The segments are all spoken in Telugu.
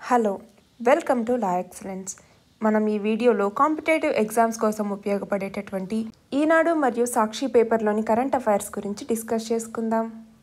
hello welcome to La Excellence మనం ఈ వీడియోలో కాంపిటేటివ్ ఎగ్జామ్స్ కోసం ఉపయోగపడేటటువంటి ఈనాడు మరియు సాక్షి పేపర్లోని కరెంట్ అఫైర్స్ గురించి డిస్కస్ చేసుకుందాం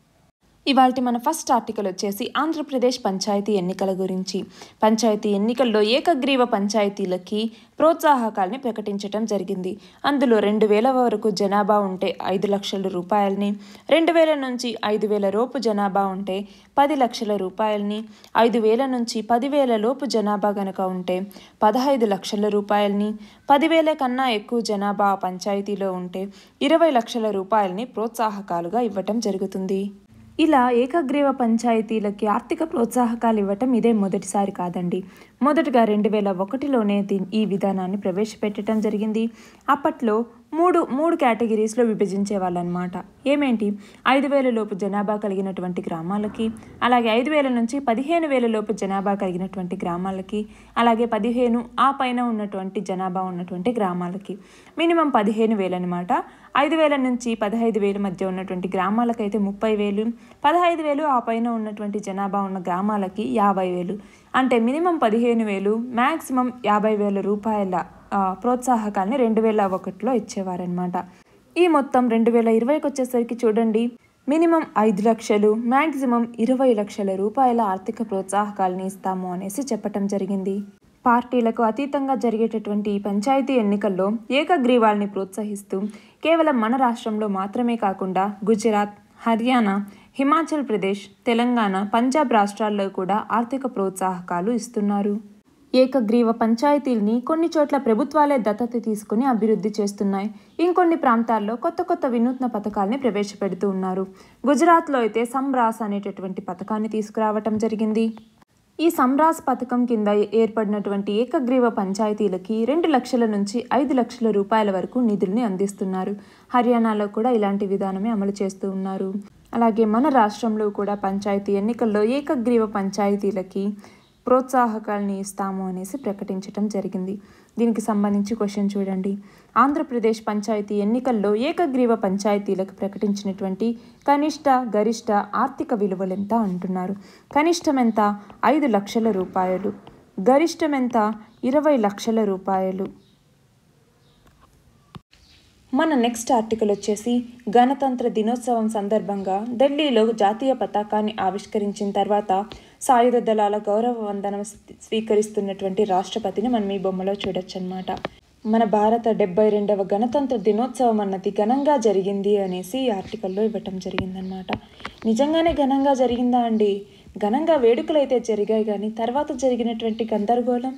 ఇవాళ మన ఫస్ట్ ఆర్టికల్ వచ్చేసి ఆంధ్రప్రదేశ్ పంచాయతీ ఎన్నికల గురించి పంచాయతీ ఎన్నికల్లో ఏకగ్రీవ పంచాయతీలకి ప్రోత్సాహకాల్ని ప్రకటించడం జరిగింది అందులో రెండు వేల వరకు జనాభా ఉంటే ఐదు లక్షల రూపాయలని రెండు వేల నుంచి ఐదు వేల లోపు జనాభా ఉంటే పది లక్షల రూపాయలని ఐదు వేల నుంచి పదివేల లోపు జనాభా గనక ఉంటే పదహైదు లక్షల రూపాయలని పదివేల కన్నా ఎక్కువ జనాభా ఆ పంచాయతీలో ఉంటే ఇరవై లక్షల రూపాయలని ప్రోత్సాహకాలుగా ఇవ్వటం జరుగుతుంది ఇలా ఏకగ్రీవ పంచాయతీలకి ఆర్థిక ప్రోత్సాహకాలు ఇవ్వటం ఇదే మొదటిసారి కాదండి మొదటగా రెండు వేల ఒకటిలోనే దీ- ఈ విధానాన్ని ప్రవేశపెట్టడం జరిగింది అప్పట్లో మూడు మూడు కేటగిరీస్లో విభజించే వాళ్ళనమాట ఏమేంటి ఐదు వేల లోపు జనాభా కలిగినటువంటి గ్రామాలకి అలాగే ఐదు వేల నుంచి పదిహేను వేల లోపు జనాభా కలిగినటువంటి గ్రామాలకి అలాగే పదిహేను ఆ పైన ఉన్నటువంటి జనాభా ఉన్నటువంటి గ్రామాలకి మినిమం పదిహేను వేలు అనమాట ఐదు వేల నుంచి పదహైదు వేల మధ్య ఉన్నటువంటి గ్రామాలకైతే ముప్పై వేలు పదహైదు వేలు ఆ పైన ఉన్నటువంటి జనాభా ఉన్న గ్రామాలకి యాభై వేలు అంటే మినిమం పదిహేను వేలు మ్యాక్సిమం యాభై వేల రూపాయల ఆ, ప్రోత్సాహకాల్ని రెండు వేల ఒకటిలో ఇచ్చేవారనమాట ఈ మొత్తం రెండు వేల ఇరవైకి వచ్చేసరికి చూడండి మినిమం ఐదు లక్షలు మ్యాక్సిమం ఇరవై లక్షల రూపాయల ఆర్థిక ప్రోత్సాహకాలని ఇస్తాము అనేసి చెప్పటం జరిగింది పార్టీలకు అతీతంగా జరిగేటటువంటి ఈ పంచాయతీ ఎన్నికల్లో ఏకగ్రీవాల్ని ప్రోత్సహిస్తూ కేవలం మన రాష్ట్రంలో మాత్రమే కాకుండా గుజరాత్ హర్యానా హిమాచల్ ప్రదేశ్ తెలంగాణ పంజాబ్ రాష్ట్రాల్లో కూడా ఆర్థిక ప్రోత్సాహకాలు ఇస్తున్నారు ఏకగ్రీవ పంచాయతీల్ని కొన్ని చోట్ల ప్రభుత్వాలే దత్తత తీసుకుని అభివృద్ధి చేస్తున్నాయి ఇంకొన్ని ప్రాంతాల్లో కొత్త కొత్త వినూత్న పథకాల్ని ప్రవేశపెడుతూ ఉన్నారు గుజరాత్లో అయితే సంరాస్ అనేటటువంటి పథకాన్ని తీసుకురావటం జరిగింది ఈ సంరాస్ పథకం కింద ఏర్పడినటువంటి ఏకగ్రీవ పంచాయతీలకి రెండు లక్షల నుంచి ఐదు లక్షల రూపాయల వరకు నిధుల్ని అందిస్తున్నారు హర్యానాలో కూడా ఇలాంటి విధానమే అమలు చేస్తూ ఉన్నారు అలాగే మన రాష్ట్రంలో కూడా పంచాయతీ ఎన్నికల్లో ఏకగ్రీవ పంచాయతీలకి ప్రోత్సాహకాల్ని ఇస్తాము అనేసి ప్రకటించడం జరిగింది దీనికి సంబంధించి క్వశ్చన్ చూడండి ఆంధ్రప్రదేశ్ పంచాయతీ ఎన్నికల్లో ఏకగ్రీవ పంచాయతీలకు ప్రకటించినటువంటి కనిష్ట గరిష్ట ఆర్థిక విలువలు ఎంత అంటున్నారు కనిష్టం ఎంత ఐదు లక్షల రూపాయలు గరిష్టం ఎంత ఇరవై లక్షల రూపాయలు మన నెక్స్ట్ ఆర్టికల్ వచ్చేసి గణతంత్ర దినోత్సవం సందర్భంగా ఢిల్లీలో జాతీయ పతాకాన్ని ఆవిష్కరించిన తర్వాత సాయుధ దళాల గౌరవ వందనం స్వీ- స్వీకరిస్తున్నటువంటి రాష్ట్రపతిని మనం ఈ బొమ్మలో చూడొచ్చు అనమాట మన భారత డెబ్బై రెండవ గణతంత్ర దినోత్సవం అన్నది ఘనంగా జరిగింది అనేసి ఈ ఆర్టికల్లో ఇవ్వటం జరిగిందనమాట నిజంగానే ఘనంగా జరిగిందా అండి ఘనంగా వేడుకలు అయితే జరిగాయి కానీ తర్వాత జరిగినటువంటి గందరగోళం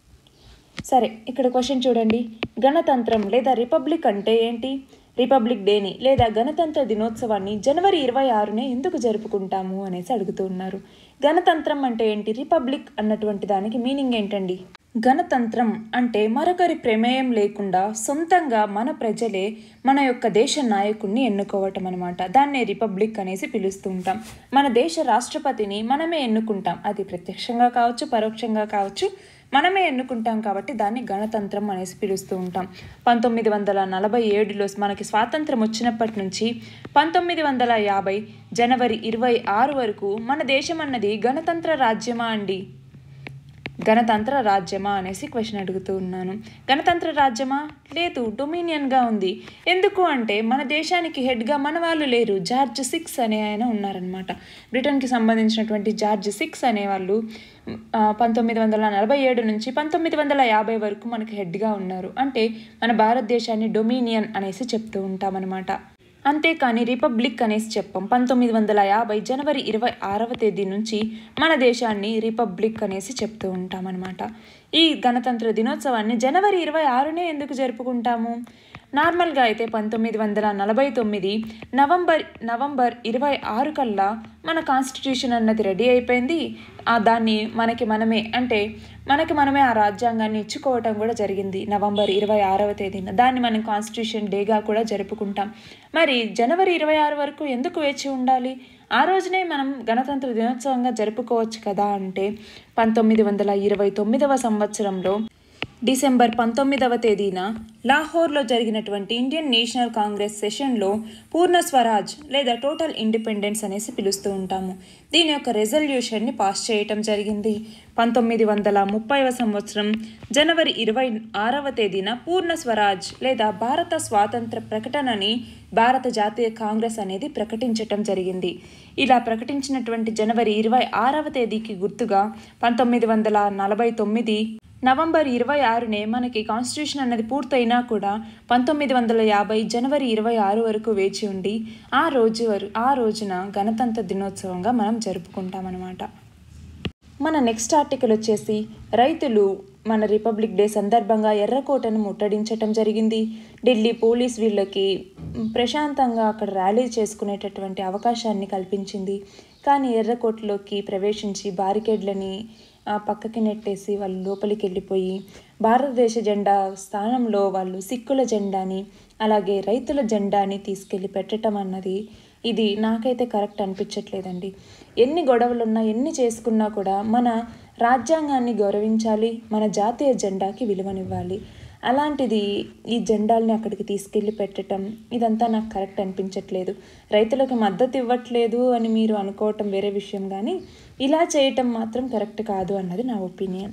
సరే ఇక్కడ క్వశ్చన్ చూడండి గణతంత్రం లేదా రిపబ్లిక్ అంటే ఏంటి రిపబ్లిక్ డేని లేదా గణతంత్ర దినోత్సవాన్ని జనవరి ఇరవై ఆరునే ఎందుకు జరుపుకుంటాము అనేసి అడుగుతూ ఉన్నారు గణతంత్రం అంటే ఏంటి రిపబ్లిక్ అన్నటువంటి దానికి మీనింగ్ ఏంటండి గణతంత్రం అంటే మరొకరి ప్రమేయం లేకుండా సొంతంగా మన ప్రజలే మన యొక్క దేశ నాయకుడిని ఎన్నుకోవటం అనమాట దాన్నే రిపబ్లిక్ అనేసి పిలుస్తూ ఉంటాం మన దేశ రాష్ట్రపతిని మనమే ఎన్నుకుంటాం అది ప్రత్యక్షంగా కావచ్చు పరోక్షంగా కావచ్చు మనమే ఎన్నుకుంటాం కాబట్టి దాన్ని గణతంత్రం అనేసి పిలుస్తూ ఉంటాం పంతొమ్మిది వందల నలభై ఏడులో మనకి స్వాతంత్రం వచ్చినప్పటి నుంచి పంతొమ్మిది వందల యాభై జనవరి ఇరవై ఆరు వరకు మన దేశం అన్నది గణతంత్ర రాజ్యమా అండి గణతంత్ర రాజ్యమా అనేసి క్వశ్చన్ అడుగుతూ ఉన్నాను గణతంత్ర రాజ్యమా లేదు డొమినియన్గా ఉంది ఎందుకు అంటే మన దేశానికి హెడ్గా మన వాళ్ళు లేరు జార్జ్ సిక్స్ అనే ఆయన ఉన్నారనమాట బ్రిటన్కి సంబంధించినటువంటి జార్జ్ సిక్స్ అనేవాళ్ళు ఆ, పంతొమ్మిది వందల నలభై ఏడు నుంచి పంతొమ్మిది వందల యాభై వరకు మనకి హెడ్గా ఉన్నారు అంటే మన భారతదేశాన్ని డొమినియన్ అనేసి చెప్తూ ఉంటామన్నమాట అంతేకాని రిపబ్లిక్ అనేసి చెప్పం పంతొమ్మిది వందల యాభై జనవరి ఇరవై ఆరవ తేదీ నుంచి మన దేశాన్ని రిపబ్లిక్ అనేసి చెప్తూ ఉంటామన్నమాట ఈ గణతంత్ర దినోత్సవాన్ని జనవరి ఇరవై ఆరునే ఎందుకు జరుపుకుంటాము నార్మల్గా అయితే పంతొమ్మిది వందల నలభై తొమ్మిది నవంబర్ నవంబర్ ఇరవై ఆరు కల్లా మన కాన్స్టిట్యూషన్ అన్నది రెడీ అయిపోయింది ఆ దాన్ని మనకి మనమే అంటే మనకి మనమే ఆ రాజ్యాంగాన్ని ఇచ్చుకోవటం కూడా జరిగింది నవంబర్ ఇరవై ఆరవ తేదీన దాన్ని మనం కాన్స్టిట్యూషన్ డేగా కూడా జరుపుకుంటాం మరి జనవరి ఇరవై ఆరు వరకు ఎందుకు వేచి ఉండాలి ఆ రోజునే మనం గణతంత్ర దినోత్సవంగా జరుపుకోవచ్చు కదా అంటే పంతొమ్మిది వందల ఇరవై తొమ్మిదవ సంవత్సరంలో డిసెంబర్ పంతొమ్మిదవ తేదీన లాహోర్లో జరిగినటువంటి ఇండియన్ నేషనల్ కాంగ్రెస్ సెషన్లో పూర్ణ స్వరాజ్ లేదా టోటల్ ఇండిపెండెన్స్ అనేసి పిలుస్తూ ఉంటాము దీని యొక్క రెజల్యూషన్ని పాస్ చేయటం జరిగింది పంతొమ్మిది వందల ముప్పైవ సంవత్సరం జనవరి ఇరవై ఆరవ తేదీన పూర్ణ స్వరాజ్ లేదా భారత స్వాతంత్ర ప్రకటనని భారత జాతీయ కాంగ్రెస్ అనేది ప్రకటించటం జరిగింది ఇలా ప్రకటించినటువంటి జనవరి ఇరవై ఆరవ తేదీకి గుర్తుగా పంతొమ్మిది వందల నలభై తొమ్మిది నవంబర్ ఇరవై ఆరునే మనకి కాన్స్టిట్యూషన్ అన్నది పూర్తయినా కూడా పంతొమ్మిది వందల యాభై జనవరి ఇరవై ఆరు వరకు వేచి ఉండి ఆ రోజు వరకు ఆ రోజున గణతంత్ర దినోత్సవంగా మనం జరుపుకుంటామన్నమాట మన నెక్స్ట్ ఆర్టికల్ వచ్చేసి రైతులు మన రిపబ్లిక్ డే సందర్భంగా ఎర్రకోటను ముట్టడించటం జరిగింది ఢిల్లీ పోలీస్ వీళ్ళకి ప్రశాంతంగా అక్కడ ర్యాలీ చేసుకునేటటువంటి అవకాశాన్ని కల్పించింది కానీ ఎర్రకోటలోకి ప్రవేశించి బారికేడ్లని పక్కకి నెట్టేసి వాళ్ళు లోపలికి వెళ్ళిపోయి భారతదేశ జెండా స్థానంలో వాళ్ళు సిక్కుల జెండాని అలాగే రైతుల జెండాని తీసుకెళ్ళి పెట్టడం అన్నది ఇది నాకైతే కరెక్ట్ అనిపించట్లేదండి ఎన్ని గొడవలున్నా ఎన్ని చేసుకున్నా కూడా మన రాజ్యాంగాన్ని గౌరవించాలి మన జాతీయ జెండాకి విలువనివ్వాలి అలాంటిది ఈ జెండాల్ని అక్కడికి తీసుకెళ్ళి పెట్టడం ఇదంతా నాకు కరెక్ట్ అనిపించట్లేదు రైతులకు మద్దతు ఇవ్వట్లేదు అని మీరు అనుకోవటం వేరే విషయం కానీ ఇలా చేయటం మాత్రం కరెక్ట్ కాదు అన్నది నా ఒపీనియన్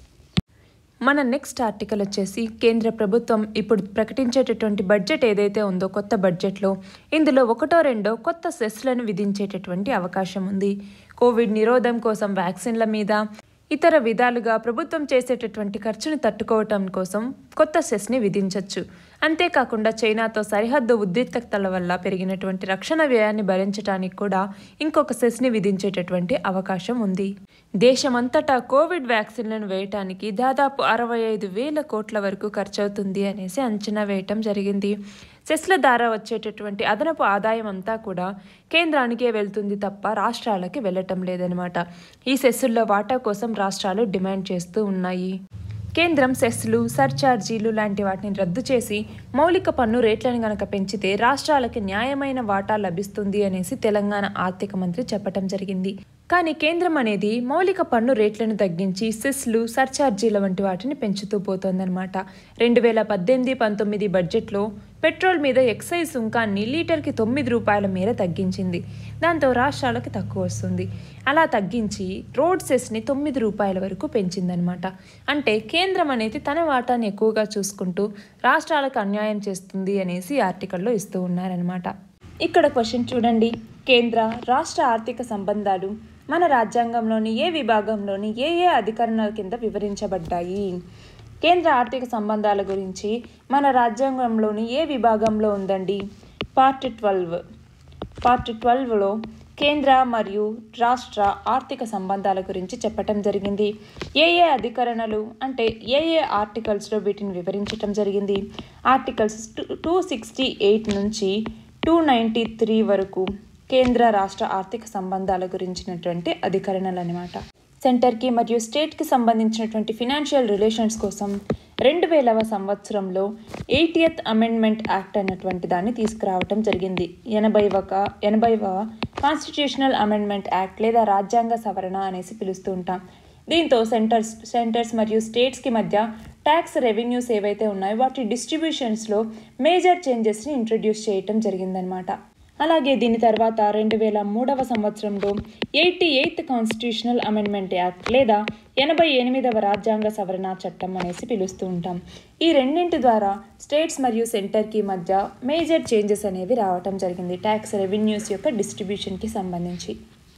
మన నెక్స్ట్ ఆర్టికల్ వచ్చేసి కేంద్ర ప్రభుత్వం ఇప్పుడు ప్రకటించేటటువంటి బడ్జెట్ ఏదైతే ఉందో కొత్త బడ్జెట్లో ఇందులో ఒకటో రెండో కొత్త సెస్లను విధించేటటువంటి అవకాశం ఉంది కోవిడ్ నిరోధం కోసం వ్యాక్సిన్ల మీద ఇతర విధాలుగా ప్రభుత్వం చేసేటటువంటి ఖర్చును తట్టుకోవటం కోసం కొత్త సెస్ని విధించవచ్చు అంతేకాకుండా చైనాతో సరిహద్దు ఉద్రిక్తతల వల్ల పెరిగినటువంటి రక్షణ వ్యయాన్ని భరించడానికి కూడా ఇంకొక సెస్ని విధించేటటువంటి అవకాశం ఉంది దేశమంతటా కోవిడ్ వ్యాక్సిన్లను వేయటానికి దాదాపు అరవై ఐదు వేల కోట్ల వరకు ఖర్చవుతుంది అనేసి అంచనా వేయటం జరిగింది సెస్ల ద్వారా వచ్చేటటువంటి అదనపు ఆదాయం అంతా కూడా కేంద్రానికే వెళ్తుంది తప్ప రాష్ట్రాలకి వెళ్ళటం లేదనమాట ఈ సెస్సుల్లో వాటా కోసం రాష్ట్రాలు డిమాండ్ చేస్తూ ఉన్నాయి కేంద్రం సెస్లు సర్ఛార్జీలు లాంటి వాటిని రద్దు చేసి మౌలిక పన్ను రేట్లను గనక పెంచితే రాష్ట్రాలకి న్యాయమైన వాటా లభిస్తుంది అనేసి తెలంగాణ ఆర్థిక మంత్రి చెప్పటం జరిగింది కానీ కేంద్రం అనేది మౌలిక పన్ను రేట్లను తగ్గించి సెస్లు సర్ఛార్జీల వంటి వాటిని పెంచుతూ పోతోందన్నమాట రెండు వేల పద్దెనిమిది పంతొమ్మిది బడ్జెట్లో పెట్రోల్ మీద ఎక్సైజ్ సుంకాన్ని లీటర్కి తొమ్మిది రూపాయల మేర తగ్గించింది దాంతో రాష్ట్రాలకు తక్కువ వస్తుంది అలా తగ్గించి రోడ్ సెస్ని తొమ్మిది రూపాయల వరకు పెంచిందనమాట అంటే కేంద్రం అనేది తన వాటాన్ని ఎక్కువగా చూసుకుంటూ రాష్ట్రాలకు అన్యాయం చేస్తుంది అనేసి ఆర్టికల్లో ఇస్తూ ఉన్నారనమాట ఇక్కడ క్వశ్చన్ చూడండి కేంద్ర రాష్ట్ర ఆర్థిక సంబంధాలు మన రాజ్యాంగంలోని ఏ విభాగంలోని ఏ ఏ అధికరణల కింద వివరించబడ్డాయి కేంద్ర ఆర్థిక సంబంధాల గురించి మన రాజ్యాంగంలోని ఏ విభాగంలో ఉందండి పార్ట్ ట్వెల్వ్ పార్ట్ ట్వెల్వ్లో కేంద్ర మరియు రాష్ట్ర ఆర్థిక సంబంధాల గురించి చెప్పటం జరిగింది ఏ ఏ అధికరణలు అంటే ఏ ఏ ఆర్టికల్స్లో వీటిని వివరించటం జరిగింది articles two two sixty eight నుంచి టూ నైంటీ త్రీ వరకు కేంద్ర రాష్ట్ర ఆర్థిక సంబంధాల గురించినటువంటి అధికరణలు అనమాట సెంటర్కి మరియు స్టేట్కి సంబంధించినటువంటి ఫినాన్షియల్ రిలేషన్స్ కోసం రెండు వేలవ సంవత్సరంలో ఎయిటియత్ అమెండ్మెంట్ యాక్ట్ అన్నటువంటి దాన్ని తీసుకురావటం జరిగింది ఎనభై ఒక ఎనభైవ కాన్స్టిట్యూషనల్ అమెండ్మెంట్ యాక్ట్ లేదా రాజ్యాంగ సవరణ అనేసి పిలుస్తూ ఉంటాం దీంతో సెంటర్స్ సెంటర్స్ మరియు స్టేట్స్కి మధ్య ట్యాక్స్ రెవెన్యూస్ ఏవైతే ఉన్నాయో వాటి డిస్ట్రిబ్యూషన్స్లో మేజర్ చేంజెస్ని ఇంట్రడ్యూస్ చేయటం జరిగిందనమాట అలాగే దీని తర్వాత రెండు వేల మూడవ సంవత్సరంలో eighty eighth constitutional amendment act లేదా ఎనభై ఎనిమిదవ రాజ్యాంగ సవరణ చట్టం అనేసి పిలుస్తూ ఉంటాం ఈ రెండింటి ద్వారా స్టేట్స్ మరియు సెంటర్కి మధ్య మేజర్ చేంజెస్ అనేవి రావటం జరిగింది ట్యాక్స్ రెవెన్యూస్ యొక్క డిస్ట్రిబ్యూషన్కి సంబంధించి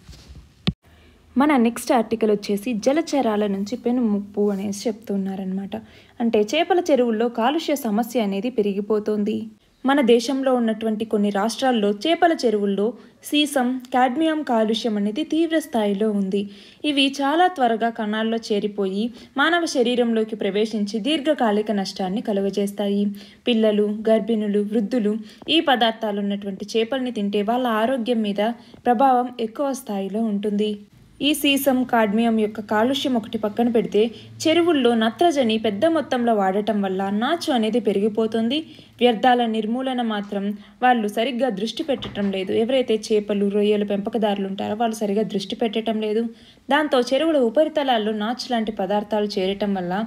మన నెక్స్ట్ ఆర్టికల్ వచ్చేసి జలచరాల నుంచి పెను ముప్పు అనేసి చెప్తున్నారనమాట అంటే చేపల చెరువుల్లో కాలుష్య సమస్య అనేది పెరిగిపోతుంది మన దేశంలో ఉన్నటువంటి కొన్ని రాష్ట్రాల్లో చేపల చెరువుల్లో సీసం కాడ్మియం కాలుష్యం అనేది తీవ్ర స్థాయిలో ఉంది ఇవి చాలా త్వరగా కణాల్లో చేరిపోయి మానవ శరీరంలోకి ప్రవేశించి దీర్ఘకాలిక నష్టాన్ని కలుగజేస్తాయి పిల్లలు గర్భిణులు వృద్ధులు ఈ పదార్థాలు ఉన్నటువంటి చేపల్ని తింటే వాళ్ళ ఆరోగ్యం మీద ప్రభావం ఎక్కువ స్థాయిలో ఉంటుంది ఈ సీసం కాడ్మియం యొక్క కాలుష్యం ఒకటి పక్కన పెడితే చెరువుల్లో నత్రజని పెద్ద మొత్తంలో వాడటం వల్ల నాచు అనేది పెరిగిపోతుంది వ్యర్థాల నిర్మూలన మాత్రం వాళ్ళు సరిగ్గా దృష్టి పెట్టడం లేదు ఎవరైతే చేపలు రొయ్యలు పెంపకదారులు ఉంటారో వాళ్ళు సరిగ్గా దృష్టి పెట్టడం లేదు దాంతో చెరువుల ఉపరితలాల్లో నాచు లాంటి పదార్థాలు చేరటం వల్ల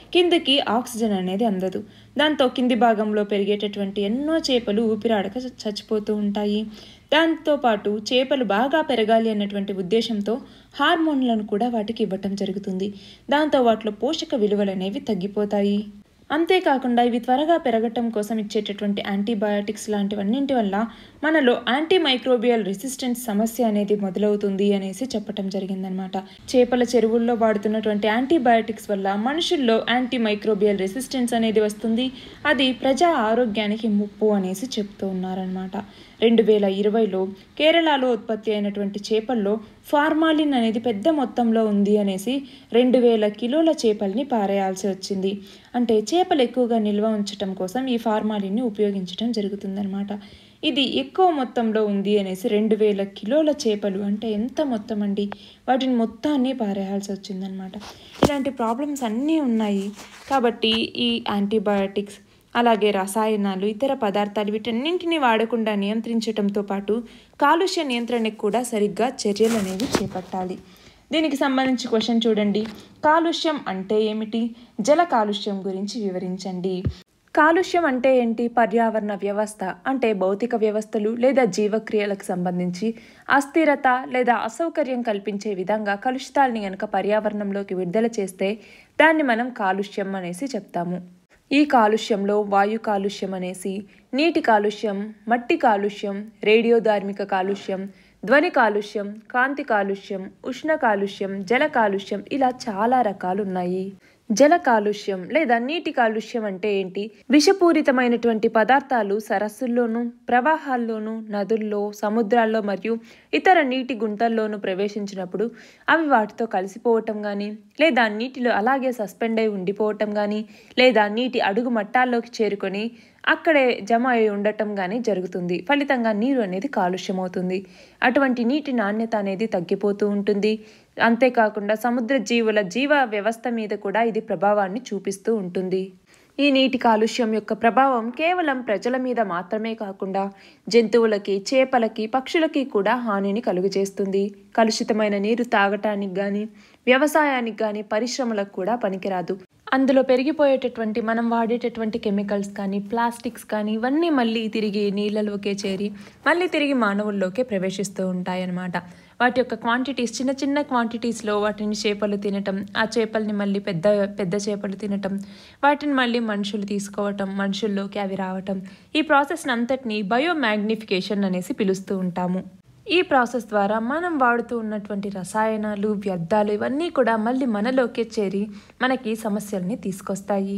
కిందకి ఆక్సిజన్ అనేది అందదు దాంతో కింది భాగంలో పెరిగేటటువంటి ఎన్నో చేపలు ఊపిరాడక చ- చచ్చిపోతూ ఉంటాయి దాంతోపాటు చేపలు బాగా పెరగాలి అన్నటువంటి ఉద్దేశంతో హార్మోన్లను కూడా వాటికి ఇవ్వటం జరుగుతుంది దాంతో వాటిలో పోషక విలువలు అనేవి తగ్గిపోతాయి అంతేకాకుండా ఇవి త్వరగా పెరగటం కోసం ఇచ్చేటటువంటి యాంటీబయాటిక్స్ లాంటివన్నింటి వల్ల మనలో యాంటీ మైక్రోబియల్ రెసిస్టెన్స్ సమస్య అనేది మొదలవుతుంది అనేసి చెప్పటం జరిగిందనమాట చేపల చెరువుల్లో వాడుతున్నటువంటి యాంటీబయాటిక్స్ వల్ల మనుషుల్లో యాంటీ మైక్రోబియల్ రెసిస్టెన్స్ అనేది వస్తుంది అది ప్రజా ఆరోగ్యానికి ముప్పు అనేసి చెప్తూ ఉన్నారనమాట రెండు వేల ఇరవైలో కేరళలో ఉత్పత్తి అయినటువంటి చేపల్లో ఫార్మాలిన్ అనేది పెద్ద మొత్తంలో ఉంది అనేసి రెండు వేల కిలోల చేపల్ని పారేయాల్సి వచ్చింది అంటే చేపలు ఎక్కువగా నిల్వ ఉంచటం కోసం ఈ ఫార్మాలిన్ని ఉపయోగించడం జరుగుతుందన్నమాట ఇది ఎక్కువ మొత్తంలో ఉంది అనేసి రెండు వేల కిలోల చేపలు అంటే ఎంత మొత్తం అండి వాటిని మొత్తాన్ని పారేయాల్సి వచ్చిందనమాట ఇలాంటి ప్రాబ్లమ్స్ అన్నీ ఉన్నాయి కాబట్టి ఈ యాంటీబయాటిక్స్ అలాగే రసాయనాలు ఇతర పదార్థాలు వీటన్నింటినీ వాడకుండా నియంత్రించడంతో పాటు కాలుష్య నియంత్రణకు కూడా సరిగ్గా చర్యలు అనేవి చేపట్టాలి దీనికి సంబంధించి క్వశ్చన్ చూడండి కాలుష్యం అంటే ఏమిటి జల కాలుష్యం గురించి వివరించండి కాలుష్యం అంటే ఏంటి పర్యావరణ వ్యవస్థ అంటే భౌతిక వ్యవస్థలు లేదా జీవక్రియలకు సంబంధించి అస్థిరత లేదా అసౌకర్యం కల్పించే విధంగా కలుషితాలని కనుక పర్యావరణంలోకి విడుదల చేస్తే దాన్ని మనం కాలుష్యం అనేసి చెప్తాము ఈ కాలుష్యంలో వాయు కాలుష్యం అనేసి నీటి కాలుష్యం మట్టి కాలుష్యం రేడియోధార్మిక కాలుష్యం ధ్వని కాలుష్యం కాంతి కాలుష్యం ఉష్ణ కాలుష్యం జల కాలుష్యం ఇలా చాలా రకాలు ఉన్నాయి జల కాలుష్యం లేదా నీటి కాలుష్యం అంటే ఏంటి విషపూరితమైనటువంటి పదార్థాలు సరస్సుల్లోనూ ప్రవాహాల్లోనూ నదుల్లో సముద్రాల్లో మరియు ఇతర నీటి గుంటల్లోనూ ప్రవేశించినప్పుడు అవి వాటితో కలిసిపోవటం కానీ లేదా నీటిలో అలాగే సస్పెండ్ అయి ఉండిపోవటం కానీ లేదా నీటి అడుగు మట్టాల్లోకి చేరుకొని అక్కడే జమ అయి ఉండటం కానీ జరుగుతుంది ఫలితంగా నీరు అనేది కాలుష్యమవుతుంది అటువంటి నీటి నాణ్యత అనేది తగ్గిపోతూ ఉంటుంది అంతేకాకుండా సముద్ర జీవుల జీవ వ్యవస్థ మీద కూడా ఇది ప్రభావాన్ని చూపిస్తూ ఉంటుంది ఈ నీటి కాలుష్యం యొక్క ప్రభావం కేవలం ప్రజల మీద మాత్రమే కాకుండా జంతువులకి చేపలకి పక్షులకి కూడా హానిని కలుగజేస్తుంది కలుషితమైన నీరు తాగటానికి కానీ వ్యవసాయానికి కానీ పరిశ్రమలకు కూడా పనికిరాదు అందులో పెరిగిపోయేటటువంటి మనం వాడేటటువంటి కెమికల్స్ కానీ ప్లాస్టిక్స్ కానీ ఇవన్నీ మళ్ళీ తిరిగి నీళ్ళలోకే చేరి మళ్ళీ తిరిగి మానవుల్లోకే ప్రవేశిస్తూ ఉంటాయన్నమాట వాటి యొక్క క్వాంటిటీస్ చిన్న చిన్న క్వాంటిటీస్లో వాటిని చేపలు తినటం ఆ చేపల్ని మళ్ళీ పెద్ద పెద్ద చేపలు తినటం వాటిని మళ్ళీ మనుషులు తీసుకోవటం మనుషుల్లోకి అవి రావటం ఈ ప్రాసెస్ని అంతటిని బయోమాగ్నిఫికేషన్ అనేసి పిలుస్తూ ఉంటాము ఈ ప్రాసెస్ ద్వారా మనం వాడుతూ ఉన్నటువంటి రసాయనాలు వ్యర్థాలు ఇవన్నీ కూడా మళ్ళీ మనలోకే చేరి మనకి సమస్యల్ని తీసుకొస్తాయి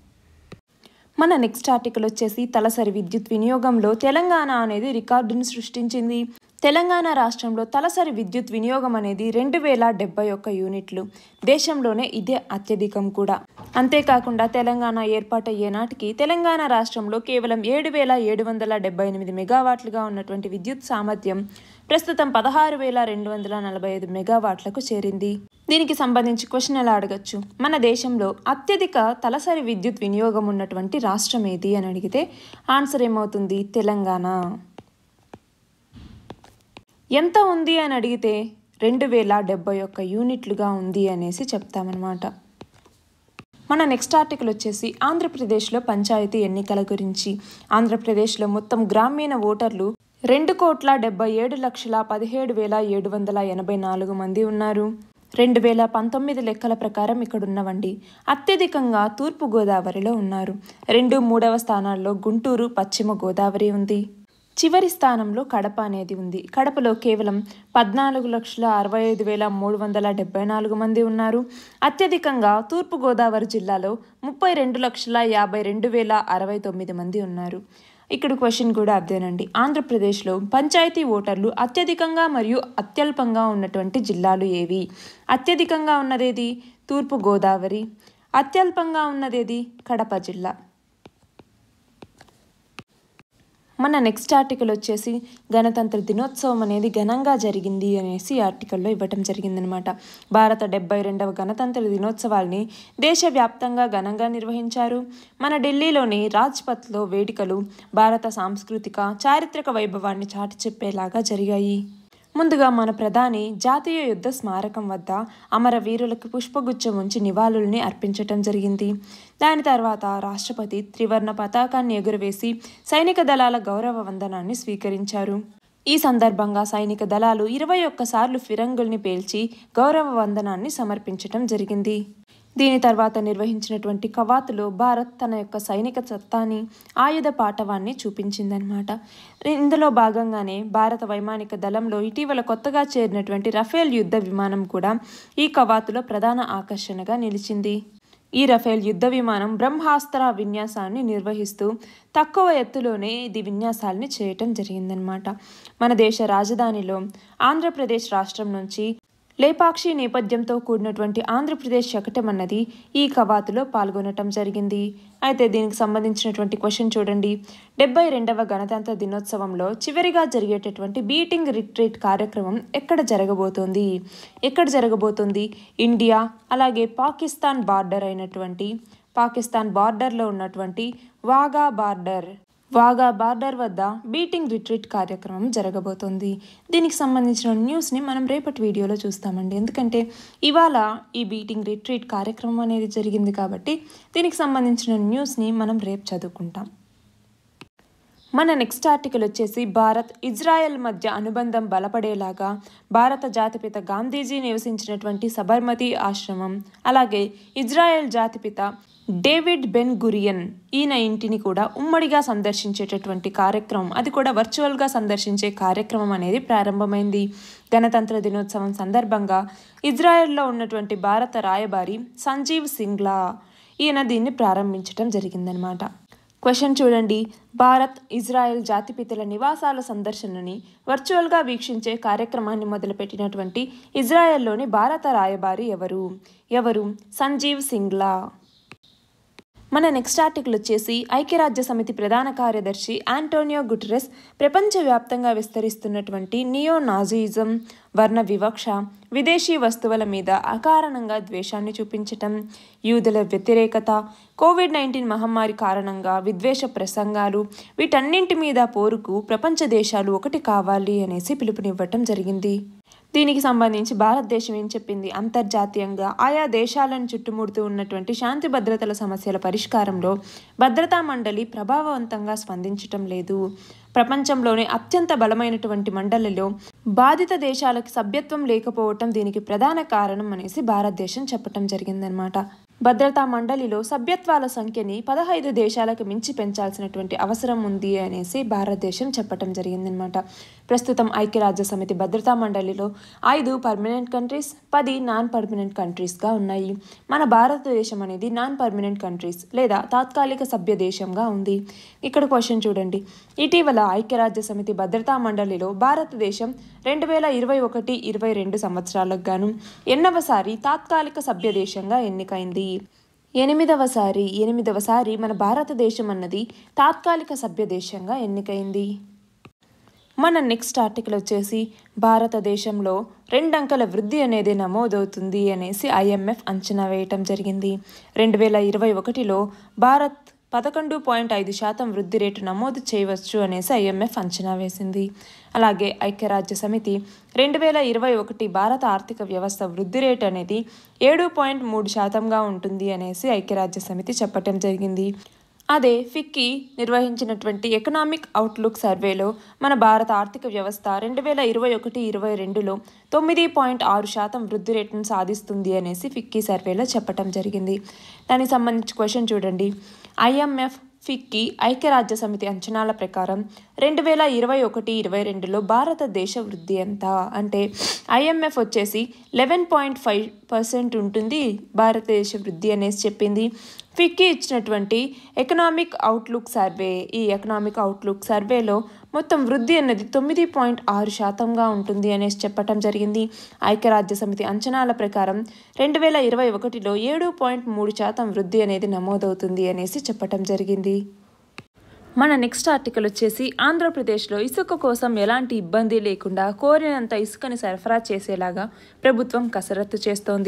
మన నెక్స్ట్ ఆర్టికల్ వచ్చేసి తలసరి విద్యుత్ వినియోగంలో తెలంగాణ అనేది రికార్డును సృష్టించింది తెలంగాణ రాష్ట్రంలో తలసరి విద్యుత్ వినియోగం అనేది రెండు వేల డెబ్బై ఒక్క యూనిట్లు దేశంలోనే ఇదే అత్యధికం కూడా అంతేకాకుండా తెలంగాణ ఏర్పాటయ్యే నాటికి తెలంగాణ రాష్ట్రంలో కేవలం ఏడు వేల ఏడు వందల డెబ్బై ఎనిమిది మెగావాట్లుగా ఉన్నటువంటి విద్యుత్ సామర్థ్యం ప్రస్తుతం పదహారు వేల రెండు వందల నలభై ఐదు మెగావాట్లకు చేరింది దీనికి సంబంధించి క్వశ్చన్ ఎలా అడగచ్చు మన దేశంలో అత్యధిక తలసరి విద్యుత్ వినియోగం ఉన్నటువంటి రాష్ట్రం ఏది అని అడిగితే ఆన్సర్ ఏమవుతుంది తెలంగాణ ఎంత ఉంది అని అడిగితే రెండు వేల డెబ్బై ఒక్క యూనిట్లుగా ఉంది అనేసి చెప్తామన్నమాట మన నెక్స్ట్ ఆర్టికల్ వచ్చేసి ఆంధ్రప్రదేశ్లో పంచాయతీ ఎన్నికల గురించి ఆంధ్రప్రదేశ్లో మొత్తం గ్రామీణ ఓటర్లు రెండు కోట్ల డెబ్బై ఏడు లక్షల పదిహేడు వేల ఏడు వందల ఎనభై నాలుగు మంది ఉన్నారు రెండు వేల పంతొమ్మిది లెక్కల ప్రకారం ఇక్కడ ఉన్నవండి అత్యధికంగా తూర్పు గోదావరిలో ఉన్నారు రెండు మూడవ స్థానాల్లో గుంటూరు పశ్చిమ గోదావరి ఉంది చివరి స్థానంలో కడప అనేది ఉంది కడపలో కేవలం పద్నాలుగు లక్షల అరవై ఐదు వేల మూడు వందల డెబ్బై నాలుగు మంది ఉన్నారు అత్యధికంగా తూర్పు గోదావరి జిల్లాలో ముప్పై రెండు లక్షల యాభై రెండు వేల అరవై తొమ్మిది మంది ఉన్నారు ఇక్కడ క్వశ్చన్ కూడా అదేనండి ఆంధ్రప్రదేశ్లో పంచాయతీ ఓటర్లు అత్యధికంగా మరియు అత్యల్పంగా ఉన్నటువంటి జిల్లాలు ఏవి అత్యధికంగా ఉన్నదేది తూర్పు గోదావరి అత్యల్పంగా ఉన్నదేది కడప జిల్లా మన నెక్స్ట్ ఆర్టికల్ వచ్చేసి గణతంత్ర దినోత్సవం అనేది ఘనంగా జరిగింది అనేసి ఈ ఆర్టికల్లో ఇవ్వటం జరిగిందనమాట భారత డెబ్బై రెండవ గణతంత్ర దినోత్సవాల్ని దేశవ్యాప్తంగా ఘనంగా నిర్వహించారు మన ఢిల్లీలోని రాజ్పథ్లో వేడుకలు భారత సాంస్కృతిక చారిత్రక వైభవాన్ని చాటి చెప్పేలాగా జరిగాయి ముందుగా మన ప్రధాని జాతీయ యుద్ధ స్మారకం వద్ద అమరవీరులకు పుష్పగుచ్చం ఉంచి నివాళుల్ని అర్పించటం జరిగింది దాని తర్వాత రాష్ట్రపతి త్రివర్ణ పతాకాన్ని ఎగురవేసి సైనిక దళాల గౌరవ వందనాన్ని స్వీకరించారు ఈ సందర్భంగా సైనిక దళాలు ఇరవై ఒక్కసార్లు ఫిరంగుల్ని పేల్చి గౌరవ వందనాన్ని సమర్పించటం జరిగింది దీని తర్వాత నిర్వహించినటువంటి కవాతులో భారత్ తన యొక్క సైనిక సత్తాని ఆయుధ పాటవాన్ని చూపించిందనమాట ఇందులో భాగంగానే భారత వైమానిక దళంలో ఇటీవల కొత్తగా చేరినటువంటి రఫేల్ యుద్ధ విమానం కూడా ఈ కవాతులో ప్రధాన ఆకర్షణగా నిలిచింది ఈ రఫేల్ యుద్ధ విమానం బ్రహ్మాస్త్ర విన్యాసాన్ని నిర్వహిస్తూ తక్కువ ఎత్తులోనే ఇది విన్యాసాలని చేయటం జరిగిందనమాట మన దేశ రాజధానిలో ఆంధ్రప్రదేశ్ రాష్ట్రం నుంచి లేపాక్షి నేపథ్యంతో కూడినటువంటి ఆంధ్రప్రదేశ్ శకటం అన్నది ఈ కవాతులో పాల్గొనటం జరిగింది అయితే దీనికి సంబంధించినటువంటి క్వశ్చన్ చూడండి డెబ్బై రెండవ గణతంత్ర దినోత్సవంలో చివరిగా జరిగేటటువంటి బీటింగ్ రిట్రీట్ కార్యక్రమం ఎక్కడ జరగబోతోంది ఎక్కడ జరగబోతోంది ఇండియా అలాగే పాకిస్తాన్ బార్డర్ అయినటువంటి పాకిస్తాన్ బార్డర్లో ఉన్నటువంటి వాగా బార్డర్ వాగా బార్డర్ వద్ద బీటింగ్ రిట్రీట్ కార్యక్రమం జరగబోతోంది దీనికి సంబంధించిన న్యూస్ని మనం రేపటి వీడియోలో చూస్తామండి ఎందుకంటే ఇవాళ ఈ బీటింగ్ రిట్రీట్ కార్యక్రమం అనేది జరిగింది కాబట్టి దీనికి సంబంధించిన న్యూస్ని మనం రేపు చదువుకుంటాం మన నెక్స్ట్ ఆర్టికల్ వచ్చేసి భారత్ ఇజ్రాయెల్ మధ్య అనుబంధం బలపడేలాగా భారత జాతిపిత గాంధీజీ నివసించినటువంటి సబర్మతి ఆశ్రమం అలాగే ఇజ్రాయెల్ జాతిపిత డేవిడ్ బెన్ గురియన్ ఈయన ఇంటిని కూడా ఉమ్మడిగా సందర్శించేటటువంటి కార్యక్రమం అది కూడా వర్చువల్గా సందర్శించే కార్యక్రమం అనేది ప్రారంభమైంది గణతంత్ర దినోత్సవం సందర్భంగా ఇజ్రాయెల్లో ఉన్నటువంటి భారత రాయబారి సంజీవ్ సింగ్లా ఈయన దీన్ని ప్రారంభించడం జరిగిందనమాట క్వశ్చన్ చూడండి భారత్ ఇజ్రాయెల్ జాతిపితల నివాసాల సందర్శనని వర్చువల్గా వీక్షించే కార్యక్రమాన్ని మొదలుపెట్టినటువంటి ఇజ్రాయెల్లోని భారత రాయబారి ఎవరు ఎవరు సంజీవ్ సింగ్లా మన నెక్స్ట్ ఆర్టికల్ వచ్చేసి ఐక్యరాజ్య సమితి ప్రధాన కార్యదర్శి ఆంటోనియో గుటరెస్ ప్రపంచవ్యాప్తంగా విస్తరిస్తున్నటువంటి నియో నాజీయిజం వర్ణ వివక్ష విదేశీ వస్తువుల మీద అకారణంగా ద్వేషాన్ని చూపించటం యూదుల వ్యతిరేకత కోవిడ్ నైన్టీన్ మహమ్మారి కారణంగా విద్వేష ప్రసంగాలు వీటన్నింటి మీద పోరుకు ప్రపంచ దేశాలు ఒకటి కావాలి అనేసి పిలుపునివ్వటం జరిగింది దీనికి సంబంధించి భారతదేశం ఏం చెప్పింది అంతర్జాతీయంగా ఆయా దేశాలను చుట్టుముడుతూ ఉన్నటువంటి శాంతి భద్రతల సమస్యల పరిష్కారంలో భద్రతా మండలి ప్రభావవంతంగా స్పందించటం లేదు ప్రపంచంలోనే అత్యంత బలమైనటువంటి మండలిలో బాధిత దేశాలకు సభ్యత్వం లేకపోవటం దీనికి ప్రధాన కారణం అనేసి భారతదేశం చెప్పటం జరిగిందనమాట భద్రతా మండలిలో సభ్యత్వాల సంఖ్యని పదహైదు దేశాలకు మించి పెంచాల్సినటువంటి అవసరం ఉంది అనేసి భారతదేశం చెప్పటం జరిగిందనమాట ప్రస్తుతం ఐక్యరాజ్య సమితి భద్రతా మండలిలో ఐదు పర్మనెంట్ కంట్రీస్ పది నాన్ పర్మనెంట్ కంట్రీస్గా ఉన్నాయి మన భారతదేశం అనేది నాన్ పర్మనెంట్ కంట్రీస్ లేదా తాత్కాలిక సభ్య దేశంగా ఉంది ఇక్కడ క్వశ్చన్ చూడండి ఇటీవల ఐక్యరాజ్య సమితి భద్రతా మండలిలో భారతదేశం రెండు వేల ఇరవై ఒకటి ఇరవై రెండు సంవత్సరాలకు గాను ఎన్నవసారి తాత్కాలిక సభ్య దేశంగా ఎన్నికైంది ఎనిమిదవసారి ఎనిమిదవసారి మన భారతదేశం అన్నది తాత్కాలిక సభ్య దేశంగా ఎన్నికైంది మన నెక్స్ట్ ఆర్టికల్ వచ్చేసి భారతదేశంలో రెండంకెల వృద్ధి అనేది నమోదవుతుంది అనేసి ఐఎంఎఫ్ అంచనా వేయటం జరిగింది రెండు వేల ఇరవై ఒకటిలో భారత్ పదకొండు పాయింట్ ఐదు శాతం వృద్ధి రేటు నమోదు చేయవచ్చు అనేసి ఐఎంఎఫ్ అంచనా వేసింది అలాగే ఐక్యరాజ్య సమితి రెండు వేల ఇరవై ఒకటి భారత ఆర్థిక వ్యవస్థ వృద్ధి రేటు అనేది ఏడు పాయింట్ మూడు శాతంగా ఉంటుంది అనేసి ఐక్యరాజ్య సమితి చెప్పటం జరిగింది అదే ఫిక్కీ నిర్వహించినటువంటి ఎకనామిక్ అవుట్లుక్ సర్వేలో మన భారత ఆర్థిక వ్యవస్థ రెండు వేల ఇరవై ఒకటి ఇరవై రెండులో తొమ్మిది పాయింట్ ఆరు శాతం వృద్ధి రేటును సాధిస్తుంది అనేసి ఫిక్కీ సర్వేలో చెప్పటం జరిగింది దానికి సంబంధించి క్వశ్చన్ చూడండి ఐఎంఎఫ్ ఫిక్కీ ఐక్యరాజ్య సమితి అంచనాల ప్రకారం రెండు వేల ఇరవై ఒకటి ఇరవై రెండులో భారతదేశ వృద్ధి ఎంత అంటే ఐఎంఎఫ్ వచ్చేసి లెవెన్ పాయింట్ ఫైవ్ పర్సెంట్ ఉంటుంది భారతదేశ వృద్ధి అనేసి చెప్పింది ఫిక్కీ ఇచ్చినటువంటి ఎకనామిక్ అవుట్లుక్ సర్వే ఈ ఎకనామిక్ అవుట్లుక్ సర్వేలో మొత్తం వృద్ధి అన్నది తొమ్మిది పాయింట్ ఆరు శాతంగా ఉంటుంది అనేసి చెప్పటం జరిగింది ఐక్యరాజ్య సమితి అంచనాల ప్రకారం రెండు వేల ఇరవై ఒకటిలో ఏడు పాయింట్ మూడు శాతం వృద్ధి అనేది నమోదవుతుంది అనేసి చెప్పటం జరిగింది మన నెక్స్ట్ ఆర్టికల్ వచ్చేసి ఆంధ్రప్రదేశ్లో ఇసుక కోసం ఎలాంటి ఇబ్బంది లేకుండా కోరినంత ఇసుకని సరఫరా చేసేలాగా ప్రభుత్వం కసరత్తు చేస్తోంది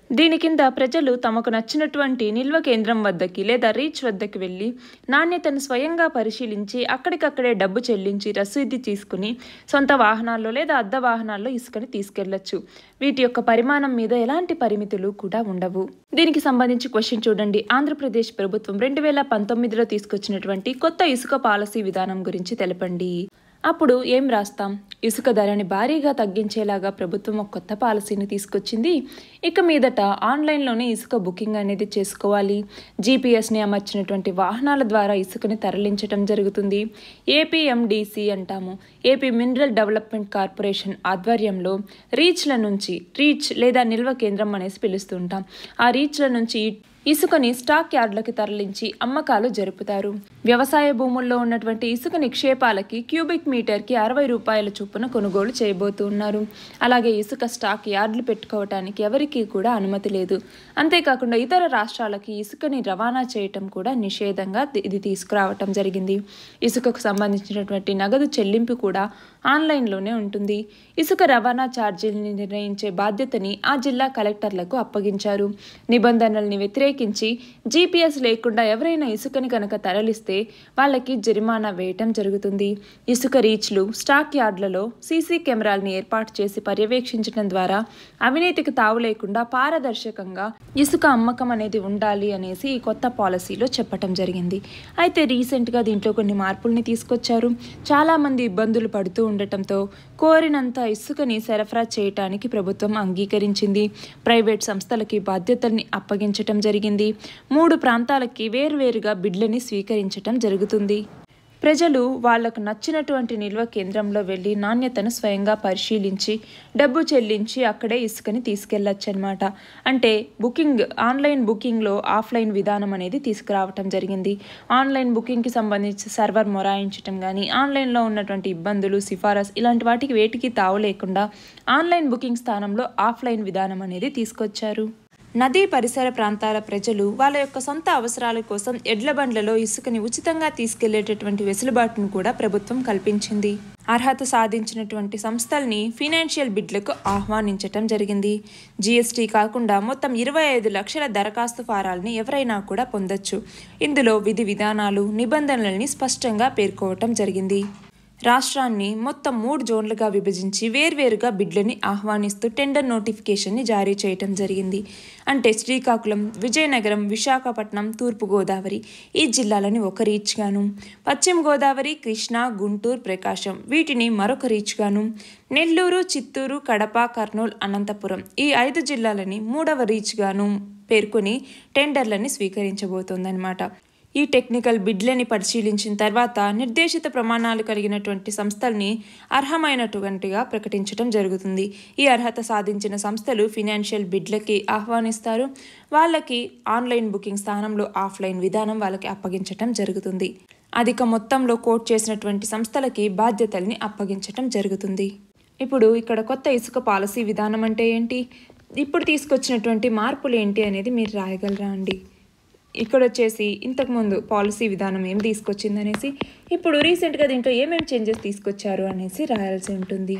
దీని కింద ప్రజలు తమకు నచ్చినటువంటి నిల్వ కేంద్రం వద్దకి లేదా రీచ్ వద్దకి వెళ్ళి నాణ్యతను స్వయంగా పరిశీలించి అక్కడికక్కడే డబ్బు చెల్లించి రసీదు తీసుకుని సొంత వాహనాల్లో లేదా అద్దె వాహనాల్లో ఇసుకని తీసుకెళ్లొచ్చు వీటి యొక్క పరిమాణం మీద ఎలాంటి పరిమితులు కూడా ఉండవు దీనికి సంబంధించి క్వశ్చన్ చూడండి ఆంధ్రప్రదేశ్ ప్రభుత్వం రెండు వేల పంతొమ్మిదిలో తీసుకొచ్చినటువంటి కొత్త ఇసుక పాలసీ విధానం గురించి తెలపండి అప్పుడు ఏం రాస్తాం ఇసుక ధరని భారీగా తగ్గించేలాగా ప్రభుత్వం ఒక కొత్త పాలసీని తీసుకొచ్చింది ఇక మీదట ఆన్లైన్లోనే ఇసుక బుకింగ్ అనేది చేసుకోవాలి జీపీఎస్ని అమర్చినటువంటి వాహనాల ద్వారా ఇసుకని తరలించడం జరుగుతుంది ఏపీఎండిసి అంటాము ఏపీ మినరల్ డెవలప్మెంట్ కార్పొరేషన్ ఆధ్వర్యంలో రీచ్ల నుంచి రీచ్ లేదా నిల్వ కేంద్రం అనేసి పిలుస్తుంటాం ఆ రీచ్ల నుంచి ఇసుకని స్టాక్ యార్డులకి తరలించి అమ్మకాలు జరుపుతారు వ్యవసాయ భూముల్లో ఉన్నటువంటి ఇసుక నిక్షేపాలకి క్యూబిక్ మీటర్కి అరవై రూపాయల చొప్పున కొనుగోలు చేయబోతున్నారు అలాగే ఇసుక స్టాక్ యార్డులు పెట్టుకోవటానికి ఎవరికీ కూడా అనుమతి లేదు అంతేకాకుండా ఇతర రాష్ట్రాలకి ఇసుకని రవాణా చేయటం కూడా నిషేధంగా ఇది తీసుకురావటం జరిగింది ఇసుకకు సంబంధించినటువంటి నగదు చెల్లింపు కూడా ఆన్లైన్లోనే ఉంటుంది ఇసుక రవాణా ఛార్జీలని నిర్ణయించే బాధ్యతని ఆ జిల్లా కలెక్టర్లకు అప్పగించారు నిబంధనల్ని వ్యతిరేకించి జీపీఎస్ లేకుండా ఎవరైనా ఇసుకని కనుక తరలిస్తే వాళ్ళకి జరిమానా వేయటం జరుగుతుంది ఇసుక రీచ్లు స్టాక్ యార్డులలో సీసీ కెమెరాల్ని ఏర్పాటు చేసి పర్యవేక్షించడం ద్వారా అవినీతికి తావు లేకుండా పారదర్శకంగా ఇసుక అమ్మకం అనేది ఉండాలి అనేసి ఈ కొత్త పాలసీలో చెప్పటం జరిగింది అయితే రీసెంట్గా దీంట్లో కొన్ని మార్పుల్ని తీసుకొచ్చారు చాలామంది ఇబ్బందులు పడుతూ ఉండటంతో కోరినంత ఇసుకని సరఫరా చేయటానికి ప్రభుత్వం అంగీకరించింది ప్రైవేట్ సంస్థలకి బాధ్యతల్ని అప్పగించటం జరిగింది మూడు ప్రాంతాలకి వేర్వేరుగా బిడ్లని స్వీకరించటం జరుగుతుంది ప్రజలు వాళ్లకు నచ్చినటువంటి నిల్వ కేంద్రంలో వెళ్ళి నాణ్యతను స్వయంగా పరిశీలించి డబ్బు చెల్లించి అక్కడే ఇసుకని తీసుకెళ్లొచ్చు అనమాట అంటే బుకింగ్ ఆన్లైన్ బుకింగ్లో ఆఫ్లైన్ విధానం అనేది తీసుకురావటం జరిగింది ఆన్లైన్ బుకింగ్కి సంబంధించి సర్వర్ మొరాయించటం కానీ ఆన్లైన్లో ఉన్నటువంటి ఇబ్బందులు సిఫారస్ ఇలాంటి వాటికి వేటికి తావు లేకుండా ఆన్లైన్ బుకింగ్ స్థానంలో ఆఫ్లైన్ విధానం అనేది తీసుకొచ్చారు నదీ పరిసర ప్రాంతాల ప్రజలు వాళ్ళ యొక్క సొంత అవసరాల కోసం ఎడ్ల బండ్లలో ఇసుకని ఉచితంగా తీసుకెళ్లేటటువంటి వెసులుబాటును కూడా ప్రభుత్వం కల్పించింది అర్హత సాధించినటువంటి సంస్థల్ని ఫినాన్షియల్ బిడ్లకు ఆహ్వానించటం జరిగింది జీఎస్టీ కాకుండా మొత్తం ఇరవై ఐదు లక్షల దరఖాస్తు ఫారాల్ని ఎవరైనా కూడా పొందొచ్చు ఇందులో విధి విధానాలు నిబంధనల్ని స్పష్టంగా పేర్కోవటం జరిగింది రాష్ట్రాన్ని మొత్తం మూడు జోన్లుగా విభజించి వేర్వేరుగా బిడ్లని ఆహ్వానిస్తూ టెండర్ నోటిఫికేషన్ని జారీ చేయటం జరిగింది అంటే శ్రీకాకుళం విజయనగరం విశాఖపట్నం తూర్పుగోదావరి ఈ జిల్లాలని ఒక రీచ్గాను పశ్చిమ గోదావరి కృష్ణా గుంటూరు ప్రకాశం వీటిని మరొక రీచ్గాను నెల్లూరు చిత్తూరు కడప కర్నూలు అనంతపురం ఈ ఐదు జిల్లాలని మూడవ రీచ్గాను పేర్కొని టెండర్లని స్వీకరించబోతోందన్నమాట ఈ టెక్నికల్ బిడ్లని పరిశీలించిన తర్వాత నిర్దేశిత ప్రమాణాలు కలిగినటువంటి సంస్థల్ని అర్హమైనటువంటిగా ప్రకటించడం జరుగుతుంది ఈ అర్హత సాధించిన సంస్థలు ఫినాన్షియల్ బిడ్లకి ఆహ్వానిస్తారు వాళ్ళకి ఆన్లైన్ బుకింగ్ స్థానంలో ఆఫ్లైన్ విధానం వాళ్ళకి అప్పగించటం జరుగుతుంది అధిక మొత్తంలో కోట్ చేసినటువంటి సంస్థలకి బాధ్యతల్ని అప్పగించటం జరుగుతుంది ఇప్పుడు ఇక్కడ కొత్త ఇసుక పాలసీ విధానం అంటే ఏంటి ఇప్పుడు తీసుకొచ్చినటువంటి మార్పులు ఏంటి అనేది మీరు రాయగలరా అండి ఇక్కడ వచ్చేసి ఇంతకుముందు పాలసీ విధానం ఏం తీసుకొచ్చింది అనేసి ఇప్పుడు రీసెంట్గా దీంట్లో ఏమేమి చేంజెస్ తీసుకొచ్చారు అనేసి రాయాల్సి ఉంటుంది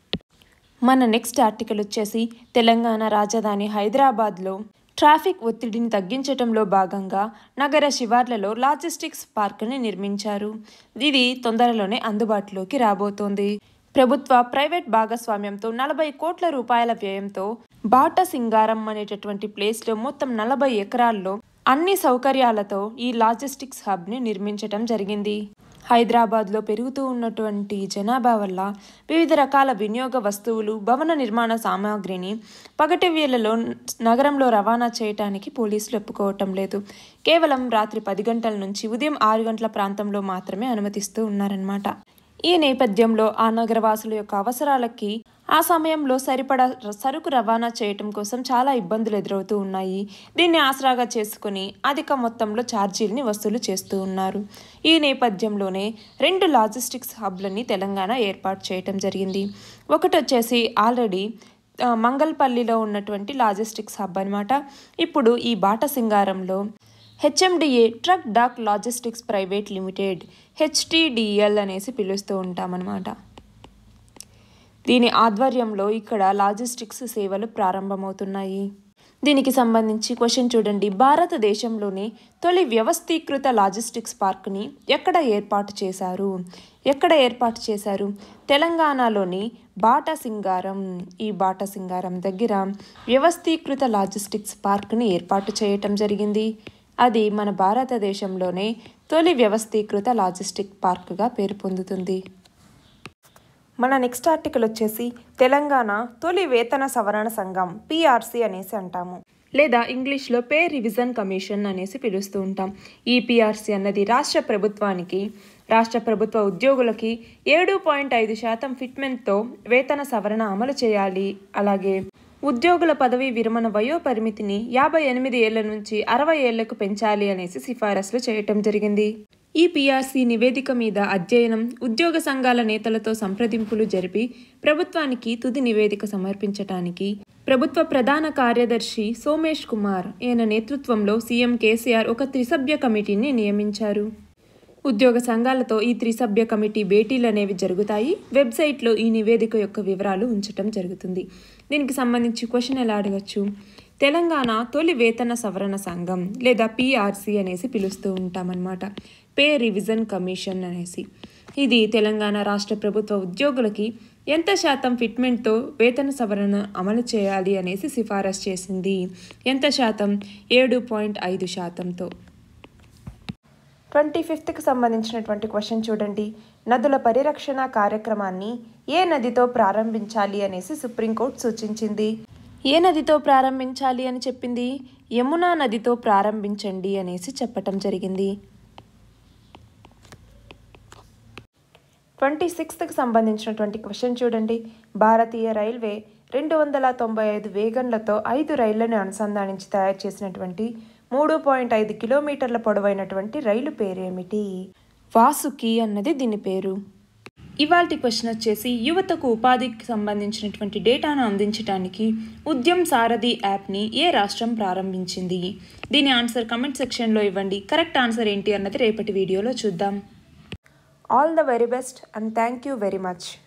మన నెక్స్ట్ ఆర్టికల్ వచ్చేసి తెలంగాణ రాజధాని హైదరాబాద్లో ట్రాఫిక్ ఒత్తిడిని తగ్గించడంలో భాగంగా నగర శివార్లలో లాజిస్టిక్స్ పార్క్ని నిర్మించారు ఇది తొందరలోనే అందుబాటులోకి రాబోతోంది ప్రభుత్వ ప్రైవేట్ భాగస్వామ్యంతో నలభై కోట్ల రూపాయల వ్యయంతో బాట సింగారం అనేటటువంటి ప్లేస్లో మొత్తం నలభై ఎకరాల్లో అన్ని సౌకర్యాలతో ఈ లాజిస్టిక్స్ హబ్ని నిర్మించటం జరిగింది హైదరాబాద్లో పెరుగుతూ ఉన్నటువంటి జనాభా వల్ల వివిధ రకాల వినియోగ వస్తువులు భవన నిర్మాణ సామాగ్రిని పగటి వేళలో నగరంలో రవాణా చేయటానికి పోలీసులు ఒప్పుకోవటం లేదు కేవలం రాత్రి పది గంటల నుంచి ఉదయం ఆరు గంటల ప్రాంతంలో మాత్రమే అనుమతిస్తూ ఉన్నారన్నమాట ఈ నేపథ్యంలో ఆ నగరవాసుల యొక్క అవసరాలకి ఆ సమయంలో సరిపడా సరుకు రవాణా చేయటం కోసం చాలా ఇబ్బందులు ఎదురవుతూ ఉన్నాయి దీన్ని ఆసరాగా చేసుకుని అధిక మొత్తంలో ఛార్జీల్ని వసూలు చేస్తూ ఉన్నారు ఈ నేపథ్యంలోనే రెండు లాజిస్టిక్స్ హబ్లని తెలంగాణ ఏర్పాటు చేయటం జరిగింది ఒకటి వచ్చేసి ఆల్రెడీ ఆ, మంగల్పల్లిలో ఉన్నటువంటి లాజిస్టిక్స్ హబ్ అనమాట ఇప్పుడు ఈ బాట సింగారంలో HMDA truck dock logistics private limited HTDL అనేసి పిలుస్తూ ఉంటామన్నమాట దీని ఆధ్వర్యంలో ఇక్కడ లాజిస్టిక్స్ సేవలు ప్రారంభమవుతున్నాయి దీనికి సంబంధించి క్వశ్చన్ చూడండి భారతదేశంలోని తొలి వ్యవస్థీకృత లాజిస్టిక్స్ పార్క్ని ఎక్కడ ఏర్పాటు చేశారు ఎక్కడ ఏర్పాటు చేశారు తెలంగాణలోని బాటసింగారం ఈ బాటసింగారం దగ్గర వ్యవస్థీకృత లాజిస్టిక్స్ పార్క్ని ఏర్పాటు చేయటం జరిగింది అది మన భారతదేశంలోనే తొలి వ్యవస్థీకృత లాజిస్టిక్ పార్క్గా పేరు పొందుతుంది మన నెక్స్ట్ ఆర్టికల్ వచ్చేసి తెలంగాణ తొలి వేతన సవరణ సంఘం పిఆర్సి అనేసి అంటాము లేదా ఇంగ్లీష్లో పే రివిజన్ కమిషన్ అనేసి పిలుస్తూ ఉంటాం ఈ పిఆర్సి అన్నది రాష్ట్ర ప్రభుత్వానికి రాష్ట్ర ప్రభుత్వ ఉద్యోగులకి ఏడు పాయింట్ ఐదు శాతం ఫిట్మెంట్తో వేతన సవరణ అమలు చేయాలి అలాగే ఉద్యోగుల పదవీ విరమణ వయో పరిమితిని యాభై ఎనిమిది ఏళ్ల నుంచి అరవై ఏళ్లకు పెంచాలి అనేసి సిఫారసులు చేయటం జరిగింది ఈ పిఆర్సీ నివేదిక మీద అధ్యయనం ఉద్యోగ సంఘాల నేతలతో సంప్రదింపులు జరిపి ప్రభుత్వానికి తుది నివేదిక సమర్పించటానికి ప్రభుత్వ ప్రధాన కార్యదర్శి సోమేష్ కుమార్ ఈయన నేతృత్వంలో సీఎం కేసీఆర్ ఒక త్రిసభ్య కమిటీని నియమించారు ఉద్యోగ సంఘాలతో ఈ త్రిసభ్య కమిటీ భేటీలు అనేవి జరుగుతాయి వెబ్సైట్లో ఈ నివేదిక యొక్క వివరాలు ఉంచటం జరుగుతుంది దీనికి సంబంధించి క్వశ్చన్ ఎలా అడగచ్చు తెలంగాణ తొలి వేతన సవరణ సంఘం లేదా పిఆర్సి అనేసి పిలుస్తూ ఉంటామన్నమాట పే రివిజన్ కమిషన్ అనేసి ఇది తెలంగాణ రాష్ట్ర ప్రభుత్వ ఉద్యోగులకి ఎంత శాతం ఫిట్మెంట్తో వేతన సవరణ అమలు చేయాలి అనేసి సిఫారసు చేసింది ఎంత శాతం ఏడు పాయింట్ ఐదు శాతంతో ట్వంటీ ఫిఫ్త్కి సంబంధించినటువంటి క్వశ్చన్ చూడండి నదుల పరిరక్షణ కార్యక్రమాన్ని ఏ నదితో ప్రారంభించాలి అనేసి సుప్రీంకోర్టు సూచించింది ఏ నదితో ప్రారంభించాలి అని చెప్పింది యమునా నదితో ప్రారంభించండి అనేసి చెప్పటం జరిగింది ట్వంటీ సిక్స్త్కి సంబంధించినటువంటి క్వశ్చన్ చూడండి భారతీయ రైల్వే రెండు వందల తొంభై ఐదు వేగన్లతో ఐదు రైళ్లను అనుసంధానించి తయారు చేసినటువంటి మూడు పాయింట్ ఐదు కిలోమీటర్ల పొడవైనటువంటి రైలు పేరేమిటి వాసుకి అన్నది దీని పేరు ఇవాల్టి క్వశ్చన్ వచ్చేసి యువతకు ఉపాధికి సంబంధించినటువంటి డేటాను అందించడానికి ఉద్యమ్ సారథి యాప్ని ఏ రాష్ట్రం ప్రారంభించింది దీని ఆన్సర్ కమెంట్ సెక్షన్లో ఇవ్వండి కరెక్ట్ ఆన్సర్ ఏంటి అన్నది రేపటి వీడియోలో చూద్దాం all the very best and thank you very much